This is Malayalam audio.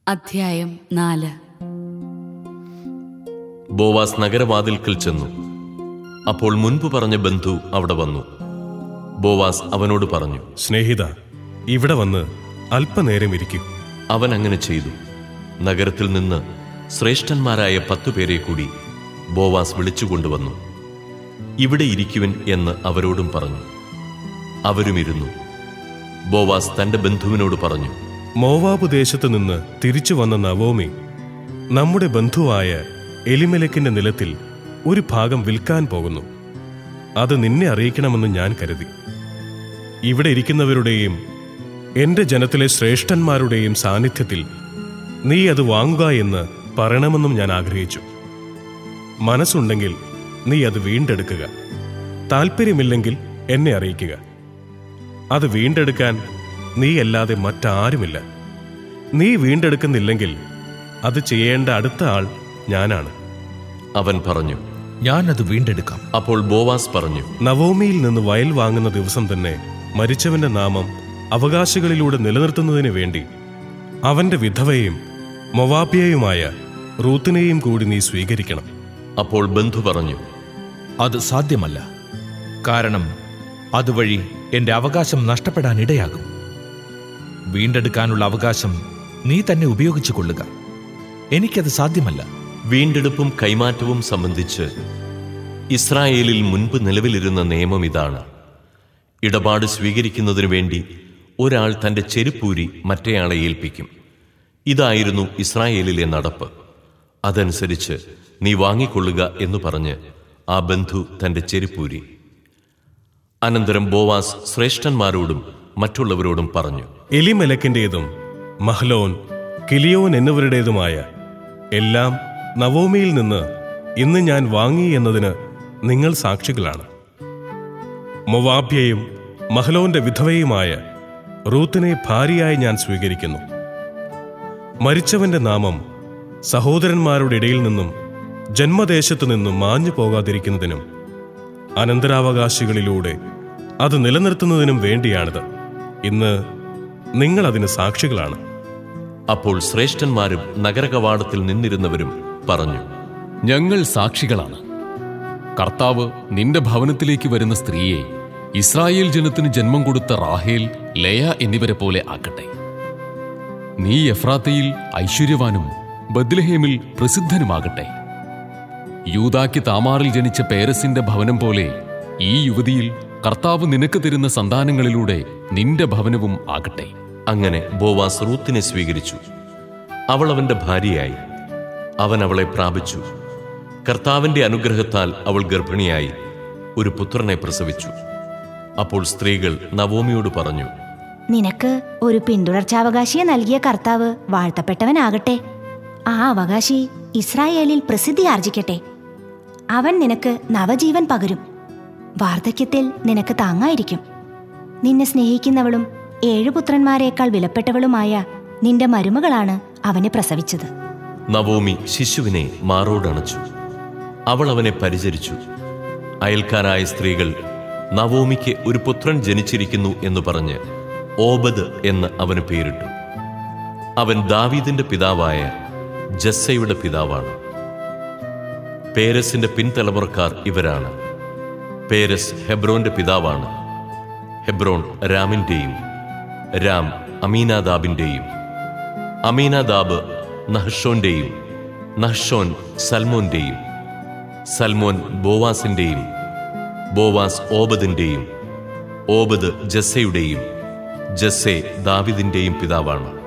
അധ്യായം നാല് ബോവാസ് നഗരവാതിൽക്കൽ ചെന്നു അപ്പോൾ മുൻപ് പറഞ്ഞ ബന്ധു അവിടെ വന്നു ബോവാസ് അവനോട് പറഞ്ഞു സ്നേഹിത ഇവിടെ വന്ന് അല്പനേരം ഇരിക്കൂ അവൻ അങ്ങനെ ചെയ്തു നഗരത്തിൽ നിന്ന് ശ്രേഷ്ഠന്മാരായ പത്തു പേരെ കൂടി ബോവാസ് വിളിച്ചുകൊണ്ടുവന്നു ഇവിടെ ഇരിക്കുവൻ എന്ന് അവരോടും പറഞ്ഞു അവരും ഇരുന്നു ബോവാസ് തന്റെ ബന്ധുവിനോട് പറഞ്ഞു മോവാബ് ദേശത്ത് നിന്ന് തിരിച്ചു വന്ന നവോമി നമ്മുടെ ബന്ധുവായ എലിമലക്കിന്റെ നിലത്തിൽ ഒരു ഭാഗം വിൽക്കാൻ പോകുന്നു അത് നിന്നെ അറിയിക്കണമെന്ന് ഞാൻ കരുതി ഇവിടെ ഇരിക്കുന്നവരുടെയും എന്റെ ജനത്തിലെ ശ്രേഷ്ഠന്മാരുടെയും സാന്നിധ്യത്തിൽ നീ അത് വാങ്ങുക എന്ന് പറയണമെന്നും ഞാൻ ആഗ്രഹിച്ചു മനസ്സുണ്ടെങ്കിൽ നീ അത് വീണ്ടെടുക്കുക താല്പര്യമില്ലെങ്കിൽ എന്നെ അറിയിക്കുക അത് വീണ്ടെടുക്കാൻ നീയല്ലാതെ മറ്റാരുമില്ല നീ വീണ്ടെടുക്കുന്നില്ലെങ്കിൽ അത് ചെയ്യേണ്ട അടുത്ത ആൾ ഞാനാണ് അവൻ പറഞ്ഞു ഞാൻ അത് വീണ്ടെടുക്കാം അപ്പോൾ ബോവാസ് പറഞ്ഞു നവോമിയിൽ നിന്ന് വയൽ വാങ്ങുന്ന ദിവസം തന്നെ മരിച്ചവന്റെ നാമം അവകാശികളിലൂടെ നിലനിർത്തുന്നതിന് വേണ്ടി അവന്റെ വിധവയും മൊവാബ്യയുമായ റൂത്തിനെയും കൂടി നീ സ്വീകരിക്കണം അപ്പോൾ ബന്ധു പറഞ്ഞു അത് സാധ്യമല്ല കാരണം അതുവഴി എന്റെ അവകാശം നഷ്ടപ്പെടാൻ ഇടയാകും വീണ്ടെടുക്കാനുള്ള അവകാശം നീ തന്നെ ഉപയോഗിച്ചു കൊള്ളുക എനിക്കത് സാധ്യമല്ല വീണ്ടെടുപ്പും കൈമാറ്റവും സംബന്ധിച്ച് ഇസ്രായേലിൽ മുൻപ് നിലവിലിരുന്ന നിയമം ഇതാണ് ഇടപാട് സ്വീകരിക്കുന്നതിനു വേണ്ടി ഒരാൾ തന്റെ ചെരുപ്പൂരി മറ്റേയാളെ ഏൽപ്പിക്കും ഇതായിരുന്നു ഇസ്രായേലിലെ നടപ്പ് അതനുസരിച്ച് നീ വാങ്ങിക്കൊള്ളുക എന്ന് പറഞ്ഞ് ആ ബന്ധു തന്റെ ചെരുപ്പൂരി അനന്തരം ബോവാസ് ശ്രേഷ്ഠന്മാരോടും മറ്റുള്ളവരോടും പറഞ്ഞു എലിമലക്കിന്റേതും മഹ്ലോൻ കിലിയോൻ എന്നിവരുടേതുമായ എല്ലാം നവോമിയിൽ നിന്ന് ഇന്ന് ഞാൻ വാങ്ങി എന്നതിന് നിങ്ങൾ സാക്ഷികളാണ് മൊവാബ്യയും മഹ്ലോന്റെ വിധവയുമായ റൂത്തിനെ ഭാര്യയായി ഞാൻ സ്വീകരിക്കുന്നു മരിച്ചവന്റെ നാമം സഹോദരന്മാരുടെ ഇടയിൽ നിന്നും ജന്മദേശത്തു നിന്നും മാഞ്ഞു പോകാതിരിക്കുന്നതിനും അനന്തരാവകാശികളിലൂടെ അത് നിലനിർത്തുന്നതിനും വേണ്ടിയാണിത് ഇന്ന് നിങ്ങൾ അതിന് സാക്ഷികളാണ് അപ്പോൾ ശ്രേഷ്ഠന്മാരും നഗരകവാടത്തിൽ നിന്നിരുന്നവരും പറഞ്ഞു ഞങ്ങൾ സാക്ഷികളാണ് കർത്താവ് നിന്റെ ഭവനത്തിലേക്ക് വരുന്ന സ്ത്രീയെ ഇസ്രായേൽ ജനത്തിന് ജന്മം കൊടുത്ത റാഹേൽ ലയ എന്നിവരെ പോലെ ആക്കട്ടെ നീ എഫ്രാത്തയിൽ ഐശ്വര്യവാനും ബദ്ലഹേമിൽ പ്രസിദ്ധനുമാകട്ടെ യൂതാക്ക് താമാറിൽ ജനിച്ച പേരസിന്റെ ഭവനം പോലെ ഈ യുവതിയിൽ കർത്താവ് നിനക്ക് തരുന്ന സന്താനങ്ങളിലൂടെ നിന്റെ ഭവനവും ആകട്ടെ അങ്ങനെ ബോവാസ് റൂത്തിനെ സ്വീകരിച്ചു അവൾ അവന്റെ ഭാര്യയായി അവൻ അവളെ പ്രാപിച്ചു കർത്താവിന്റെ അനുഗ്രഹത്താൽ അവൾ ഗർഭിണിയായി ഒരു പുത്രനെ പ്രസവിച്ചു അപ്പോൾ സ്ത്രീകൾ നവോമിയോട് പറഞ്ഞു നിനക്ക് ഒരു പിന്തുടർച്ചാവകാശിയെ നൽകിയ കർത്താവ് വാഴ്ത്തപ്പെട്ടവനാകട്ടെ ആ അവകാശി ഇസ്രായേലിൽ പ്രസിദ്ധി ആർജിക്കട്ടെ അവൻ നിനക്ക് നവജീവൻ പകരും വാർദ്ധക്യത്തിൽ നിനക്ക് താങ്ങായിരിക്കും നിന്നെ സ്നേഹിക്കുന്നവളും ഏഴു പുത്രന്മാരെക്കാൾ വിലപ്പെട്ടവളുമായ നിന്റെ മരുമകളാണ് അവനെ പ്രസവിച്ചത് നവോമി ശിശുവിനെ മാറോടണച്ചു അവൾ അവനെ പരിചരിച്ചു അയൽക്കാരായ സ്ത്രീകൾ നവോമിക്ക് ഒരു പുത്രൻ ജനിച്ചിരിക്കുന്നു എന്ന് പറഞ്ഞ് ഓബദ് എന്ന് അവന് പേരിട്ടു അവൻ ദാവീദിന്റെ പിതാവായ ജസ്സയുടെ പിതാവാണ് പേരസിന്റെ പിൻതലമുറക്കാർ ഇവരാണ് പേരസ് ഹെബ്രോന്റെ പിതാവാണ് ഹെബ്രോൻ രാമിന്റെയും രാം അമീനാദാബിന്റെയും അമീനാദാബ് നഹ്ഷോന്റെയും നഹ്ഷോൻ സൽമോന്റെയും സൽമോൻ ബോവാസിന്റെയും ബോവാസ് ഓബദിന്റെയും ഓബദ് ജസ്സയുടെയും ജസ്സെ ദാവിദിന്റെയും പിതാവാണ്